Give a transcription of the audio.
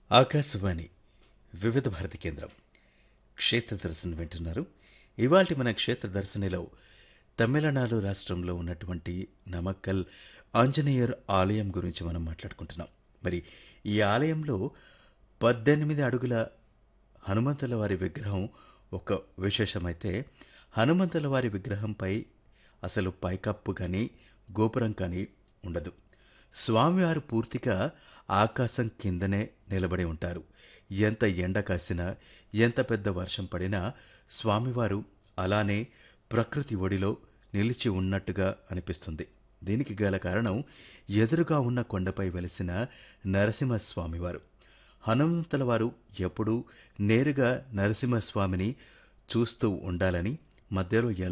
ఆకాశవాణి వివిధ భారతి కేంద్రం క్షేత్ర దర్శనం వింటున్నారు ఇవాల్టి మన క్షేత్ర దర్శనిలో తమిళనాడు రాష్ట్రంలో ఉన్నటువంటి నమక్కల్ ఆంజనేయర్ ఆలయం గురించి మనం మాట్లాడుకుంటున్నాం మరి ఈ ఆలయంలో పద్దెనిమిది అడుగుల హనుమంతుల వారి విగ్రహం ఒక విశేషమైతే హనుమంతుల వారి విగ్రహంపై అసలు పైకప్పు కానీ గోపురం కానీ ఉండదు స్వామివారు పూర్తిగా ఆకాశం కిందనే నిలబడి ఉంటారు ఎంత ఎండ కాసినా ఎంత పెద్ద వర్షం పడినా స్వామివారు అలానే ప్రకృతి ఒడిలో నిలిచి ఉన్నట్టుగా అనిపిస్తుంది దీనికి గల కారణం ఎదురుగా ఉన్న కొండపై వెలిసిన నరసింహస్వామివారు హనుమంతుల వారు ఎప్పుడూ నేరుగా నరసింహస్వామిని చూస్తూ ఉండాలని మధ్యలో ఎలా